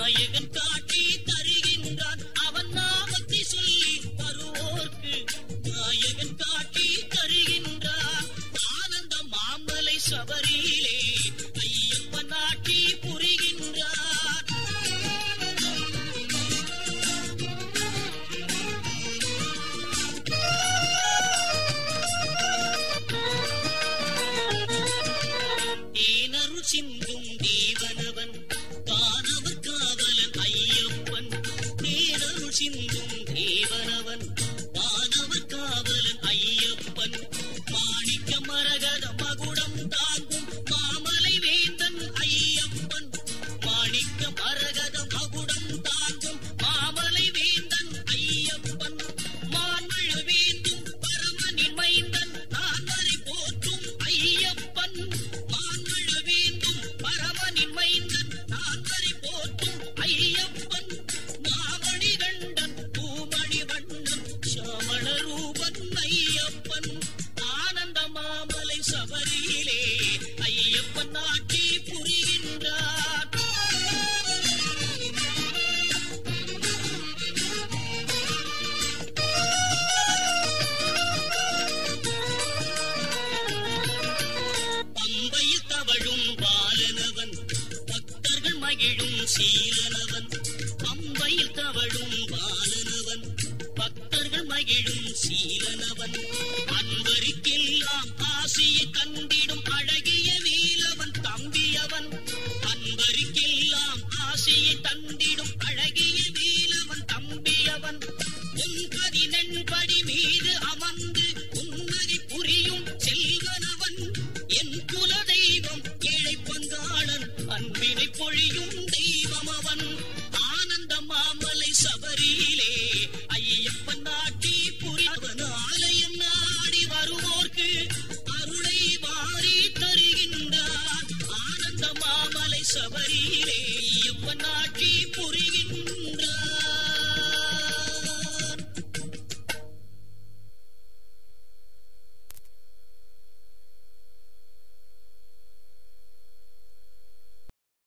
நாயகன் காட்டி தருகின்றான் அவன் நாமத்தை சொல்லி வருவோர்க்கு நாயகன் காட்டி தருகின்றான் ஆனந்த மாமலை சபரியிலே ஐயப்பன் நாட்டி புரிகின்றான் தேனருள் சிந்தும் தேவனவன் வானவர் காவலன் ஐயப்பன் தேனருள் சிந்தும் தேவனவன் வானவர் காவலன் ஐயப்பன் மாணிக்க மரகத மகுடம் தாங்கும் மாமலை வேந்தன் ஐயப்பன் மாணிக்க மரகத மகுடம் தாங்கும் மாமலை வேந்தன் ஐயப்பன் மான்மழு வேந்தும் பரமனின் மைந்தன் நான் வரை போற்றும் ஐயப்பன் மான்மழு வேந்தும் பரமனின் மைந்தன் நான் வரை போற்றும் ஐயப்பன் மாமணி கண்டன் பூமணி வண்ணன் சாமண ரூபன் ஐயப்பன் ஆனந்த மாமலை சபரியிலே ஐயப்பன் நாட்டி புரிகின்றார் பம்பையில் தவழும் பாலனவன் பக்தர்கள் மகிழும் சீலனவன் பம்பையில் தவழும் பாலனவன் பக்தர்கள் மகிழும் சீலனவன் அன்பருக்கெல்லாம் ஆசையை தந்திடும் அழகிய நீலவன் தம்பியவன் அன்பருக்கெல்லாம் ஆசையை தந்திடும் அழகிய நீலவன் தம்பியவன் உன்பதி நண்படி மீது அமர்ந்து உன்னதி புரியும் செல்வனவன் என் குல தெய்வம் ஏழை பங்காளன் அன்பினை பொழியும் தெய்வம் அவன் ஆனந்த மாமலை சபரியிலே ஐயப்பன் நாட்டி புரியவன் ஆலயம் நாடி வருவோர்க்கு அருளை வாரி தருகின்றார் ஆனந்த மாமலை சபரியிலே ஐயப்பன் நாட்டி புரி